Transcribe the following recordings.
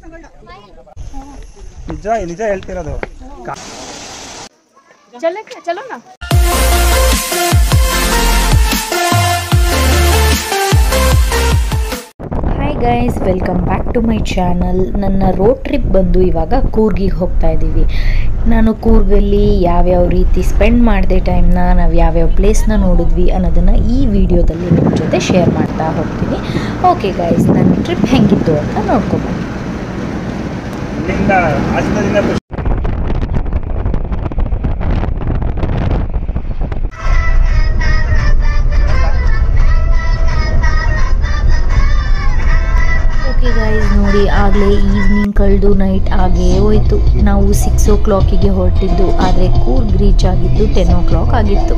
ನಿಜ ನಿಜ ಹೇಳ್ತಿರೋದು ಕಾ- चले क्या चलो ना hi guys welcome back to my channel ನನ್ನ ರೋಡ್ ಟ್ರಿಪ್ ಬಂದು ಇವಾಗ ಕೂರ್ಗಿಗೆ ಹೋಗ್ತಾ ಇದ್ದೀವಿ ನಾನು ಕೂರ್ಗಲ್ಲಿ ಯಾವ್ಯಾವ ರೀತಿ ಸ್ಪೆಂಡ್ ಮಾಡಿದೆ ಟೈಮ್ನ ನಾವು ಯಾವ್ಯಾವ ಪ್ಲೇಸ್ನ ನೋಡಿದ್ವಿ ಅನ್ನೋದನ್ನು ಈ ವಿಡಿಯೋದಲ್ಲಿ ನಿಮ್ಮ ಜೊತೆ ಶೇರ್ ಮಾಡ್ತಾ ಹೋಗ್ತೀನಿ ಓಕೆ ಗೈಸ್ ನನ್ನ ಟ್ರಿಪ್ ಹೆಂಗಿತ್ತು ಅಂತ ನೋಡ್ಕೊಬನ್ನಿ ಇಲ್ಲಿಂದ ಹಾಸನದಿಂದ ಖುಷಿ ಓಕೆ ಗೈಸ್ ನೋಡಿ ಆಗಲೇ ಈವ್ನಿಂಗ್ ಕಳೆದು ನೈಟ್ ಆಗೇ ಹೋಯ್ತು ನಾವು ಸಿಕ್ಸ್ ಓ ಕ್ಲಾಕಿಗೆ ಹೊರಟಿದ್ದು ಆದರೆ ಕೂರ್ಗ್ ರೀಚ್ ಆಗಿದ್ದು ಟೆನ್ ಓ ಕ್ಲಾಕ್ ಆಗಿತ್ತು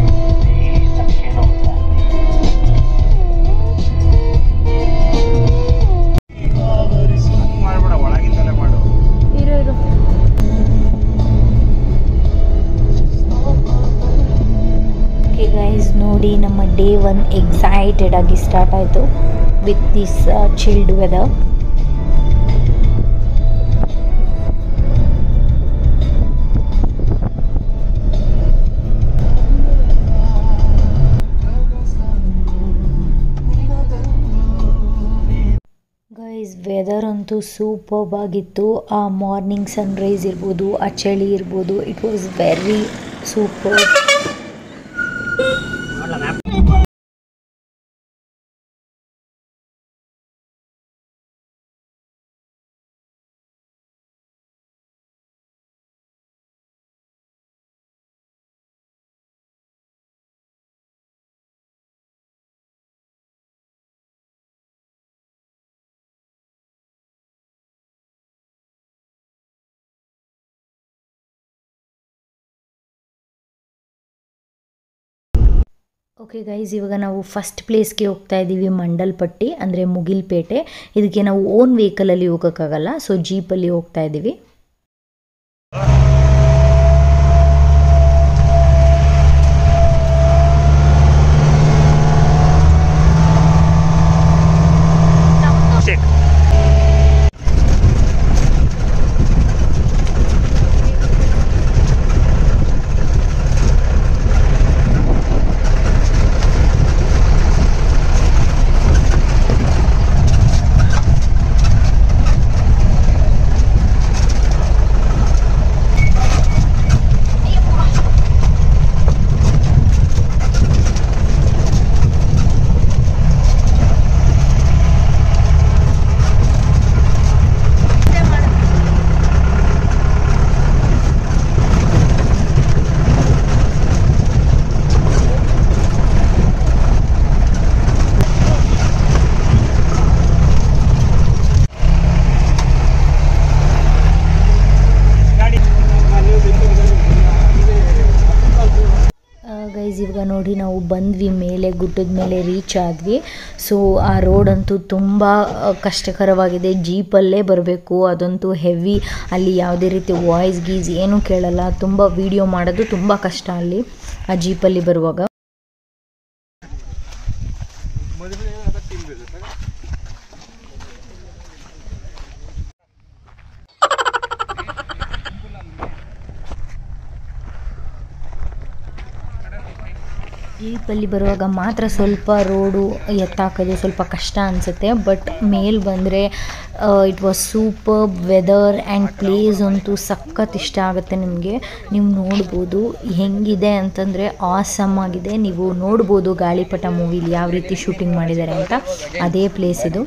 ಮಾಡ್ಬೇಡ ಒಳಗಿಂದಲೇ ಮಾಡು ಇರು ಇರು ಓಕೆ ಗೈಸ್ ನೋಡಿ ನಮ್ಮ ಡೇ ಒನ್ ಎಕ್ಸೈಟೆಡ್ ಆಗಿ ಸ್ಟಾರ್ಟ್ ಆಯಿತು with this chilled weather guys weather ಅಂತೂ ಸೂಪರ್ಬ್ ಆಗಿತ್ತು ಆ ಮಾರ್ನಿಂಗ್ ಸನ್ರೈಸ್ ಇರ್ಬೋದು ಆ ಚಳಿ ಇರ್ಬೋದು it was very super okay guys ಇವಾಗ ನಾವು ಫಸ್ಟ್ ಪ್ಲೇಸ್ಗೆ ಹೋಗ್ತಾ ಇದ್ದೀವಿ ಮಂಡಲ್ಪಟ್ಟಿ ಅಂದರೆ ಮುಗಿಲ್ಪೇಟೆ ಇದಕ್ಕೆ ನಾವು ಓನ್ ವೆಹಿಕಲಲ್ಲಿ ಹೋಗೋಕ್ಕಾಗಲ್ಲ ಸೊ ಜೀಪಲ್ಲಿ ಹೋಗ್ತಾ ಇದ್ದೀವಿ ಚೆಕ್ ಗಾಡಿ ಗೈಸ್ ಇವಾಗ ನೋಡಿ ನಾವು ಬಂದ್ವಿ ಮೇಲೆ ಗುಡ್ಡದ ಮೇಲೆ ರೀಚ್ ಆದ್ವಿ ಸೊ ಆ ರೋಡ್ ಅಂತೂ ತುಂಬ ಆ, ಕಷ್ಟಕರವಾಗಿದೆ ಜೀಪಲ್ಲೇ ಬರಬೇಕು ಅದಂತೂ ಹೆವಿ ಅಲ್ಲಿ ಯಾವುದೇ ರೀತಿ ವಾಯ್ಸ್ ಗೀಸ್ ಏನೂ ಕೇಳಲ್ಲ ತುಂಬ ವಿಡಿಯೋ ಮಾಡೋದು ತುಂಬ ಕಷ್ಟ ಅಲ್ಲಿ ಆ ಜೀಪಲ್ಲಿ ಬರುವಾಗ ಜೀಪಲ್ಲಿ ಬರುವಾಗ ಮಾತ್ರ ಸ್ವಲ್ಪ ರೋಡು ಎತ್ತಾಕೋದು ಸ್ವಲ್ಪ ಕಷ್ಟ ಅನಿಸುತ್ತೆ ಬಟ್ ಮೇಲೆ ಬಂದರೆ it was super weather and place ಅಂತೂ ಸಖತ್ ಇಷ್ಟ ಆಗುತ್ತೆ ನಿಮಗೆ ನೀವು ನೋಡ್ಬೋದು ಹೆಂಗಿದೆ ಅಂತಂದರೆ ಆಸಮ್ ಆಗಿದೆ ನೀವು ನೋಡ್ಬೋದು ಗಾಳಿಪಟ ಮೂವಿಲಿ ಯಾವ ರೀತಿ ಶೂಟಿಂಗ್ ಮಾಡಿದ್ದಾರೆ ಅಂತ ಅದೇ ಪ್ಲೇಸ್ ಇದು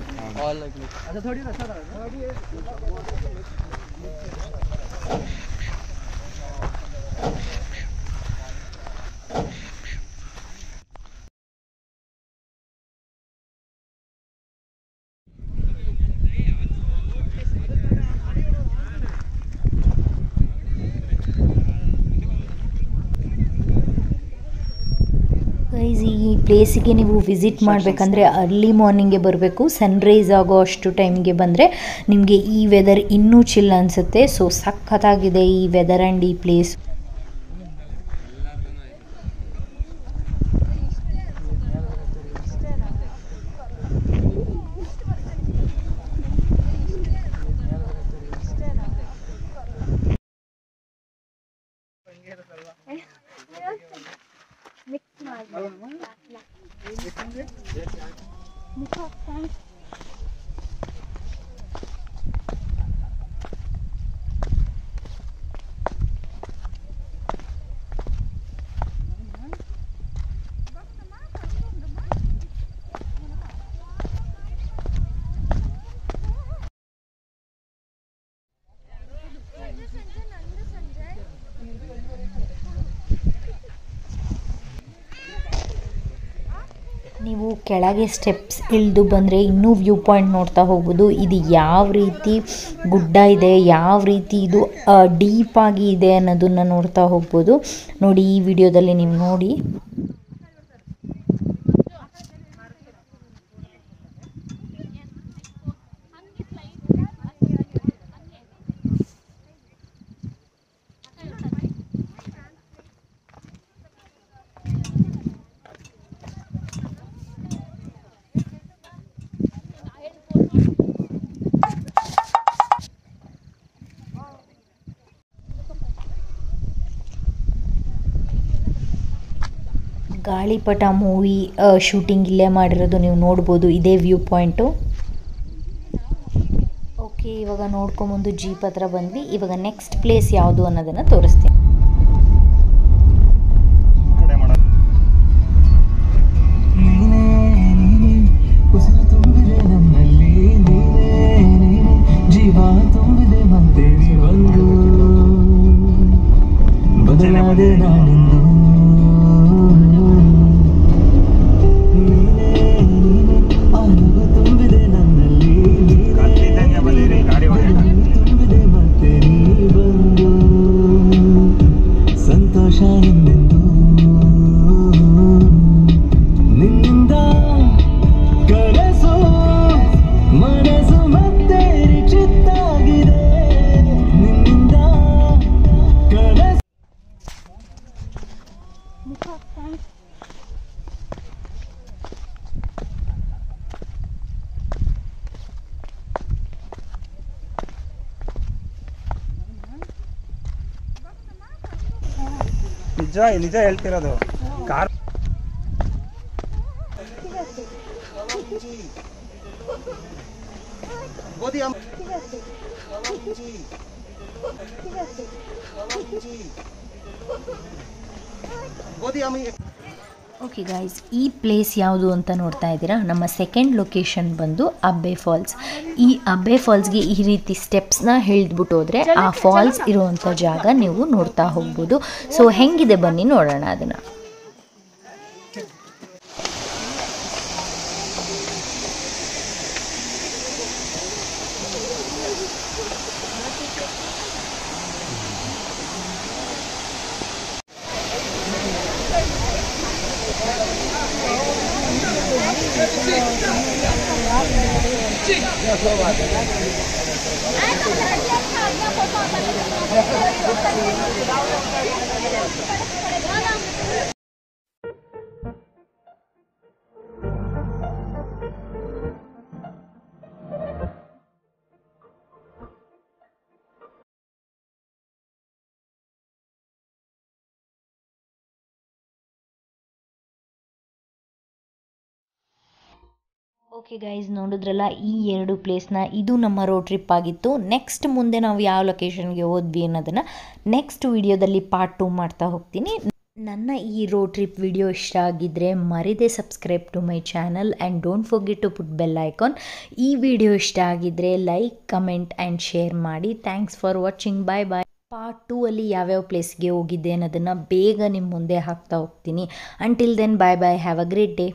ಗೈಸ್ ಈ ಪ್ಲೇಸಿಗೆ ನೀವು ವಿಸಿಟ್ ಮಾಡಬೇಕಂದ್ರೆ ಅರ್ಲಿ ಮಾರ್ನಿಂಗ್ಗೆ ಬರಬೇಕು ಸನ್ರೈಸ್ ಆಗೋ ಅಷ್ಟು ಟೈಮಿಗೆ ಬಂದರೆ ನಿಮಗೆ ಈ ವೆದರ್ ಇನ್ನೂ ಚಿಲ್ ಅನಿಸುತ್ತೆ ಸೊ ಸಖತ್ತಾಗಿದೆ ಈ ವೆದರ್ ಆ್ಯಂಡ್ ಈ ಪ್ಲೇಸ್ ನೀವು ಕೆಳಗೆ ಸ್ಟೆಪ್ಸ್ ಇಳಿದು ಬಂದರೆ ಇನ್ನೂ ವ್ಯೂ ಪಾಯಿಂಟ್ ನೋಡ್ತಾ ಹೋಗ್ಬೋದು ಇದು ಯಾವ ರೀತಿ ಗುಡ್ಡ ಇದೆ ಯಾವ ರೀತಿ ಇದು ಡೀಪಾಗಿ ಇದೆ ಅನ್ನೋದನ್ನು ನೋಡ್ತಾ ಹೋಗ್ಬೋದು ನೋಡಿ ಈ ವಿಡಿಯೋದಲ್ಲಿ ನೀವು ನೋಡಿ ಗಾಳಿಪಟ ಮೂವಿ ಶೂಟಿಂಗ್ ಇಲ್ಲೇ ಮಾಡಿರೋದು ನೀವು ನೋಡ್ಬೋದು ಇದೇ ವ್ಯೂ ಪಾಯಿಂಟು ಓಕೆ ಇವಾಗ ನೋಡ್ಕೊಂಬಂದು ಜೀಪ್ ಹತ್ರ ಬಂದ್ವಿ ಇವಾಗ ನೆಕ್ಸ್ಟ್ ಪ್ಲೇಸ್ ಯಾವುದು ಅನ್ನೋದನ್ನು ತೋರಿಸ್ತೀನಿ ಕಡೆ ಮಾಡೋದು ನೀನೇ ನೀನೇ ಉಸಿರು ತುಂಬಿದೆ ನನ್ನಲ್ಲಿ ನೀನೇ ನೀನೇ ಜೀವ ತುಂಬಿದೆ ಮತ್ತೆ ಒಂದು ಬದಲಾದೆ ನಾನೆಂದು ನೀನೇ ನೀನೇ ಅನುಭವ ತುಂಬಿದೆ ನನ್ನಲ್ಲಿ ಕಲ್ಲಿದ್ದಂಗೆ ಬಂದಿರಿ ಗಾಡಿ ಹೊಡೆಯೋಣ ತುಂಬಿದೆ ಮತ್ತೆ ನೀ ಬಂದು ಸಂತೋಷ ಎಂದೆಂದು ನಿನ್ನಿಂದ ಕನಸು ಮನಸ್ಸು ಮತ್ತೆ ಚಿತ್ತಾಗಿದೆ ನಿನ್ನಿಂದ ಕನಸು ನಿಜ ನಿಜ ಹೇಳ್ತಿರೋದು ಕಾರ್ ಓಕೆ ಗೈಸ್ ಈ ಪ್ಲೇಸ್ ಯಾವುದು ಅಂತ ನೋಡ್ತಾ ಇದ್ದೀರಾ ನಮ್ಮ ಸೆಕೆಂಡ್ ಲೊಕೇಶನ್ ಬಂದು ಅಬ್ಬೆ ಫಾಲ್ಸ್ ಈ ಅಬ್ಬೆ ಫಾಲ್ಸ್ಗೆ ಈ ರೀತಿ ಸ್ಟೆಪ್ಸ್ನ ಹಿಡಿದ್ಬಿಟ್ಟು ಹೋದರೆ ಆ ಫಾಲ್ಸ್ ಇರುವಂಥ ಜಾಗ ನೀವು ನೋಡ್ತಾ ಹೋಗ್ಬೋದು ಸೊ ಹೆಂಗಿದೆ ಬನ್ನಿ ನೋಡೋಣ ಅದನ್ನು ಓಕೆ ಗೈಸ್ ನೋಡಿದ್ರಲ್ಲ ಈ ಎರಡು ಪ್ಲೇಸ್ನ ಇದು ನಮ್ಮ ರೋಡ್ ಟ್ರಿಪ್ ಆಗಿತ್ತು ನೆಕ್ಸ್ಟ್ ಮುಂದೆ ನಾವು ಯಾವ ಲೊಕೇಶನ್ಗೆ ಹೋದ್ವಿ ಅನ್ನೋದನ್ನು ನೆಕ್ಸ್ಟ್ ವಿಡಿಯೋದಲ್ಲಿ ಪಾರ್ಟ್ ಟೂ ಮಾಡ್ತಾ ಹೋಗ್ತೀನಿ ನನ್ನ ಈ ರೋಡ್ ಟ್ರಿಪ್ ವಿಡಿಯೋ ಇಷ್ಟ ಆಗಿದ್ದರೆ ಮರಿದೆ subscribe to my channel and don't forget to put bell icon ಈ ವಿಡಿಯೋ ಇಷ್ಟ ಆಗಿದ್ದರೆ ಲೈಕ್ ಕಮೆಂಟ್ ಆ್ಯಂಡ್ ಶೇರ್ ಮಾಡಿ thanks for watching bye bye part two ಅಲ್ಲಿ ಯಾವ್ಯಾವ ಪ್ಲೇಸ್ಗೆ ಹೋಗಿದ್ದೆ ಅನ್ನೋದನ್ನು ಬೇಗ ನಿಮ್ಮ ಮುಂದೆ ಹಾಕ್ತಾ ಹೋಗ್ತೀನಿ until then bye bye have a great day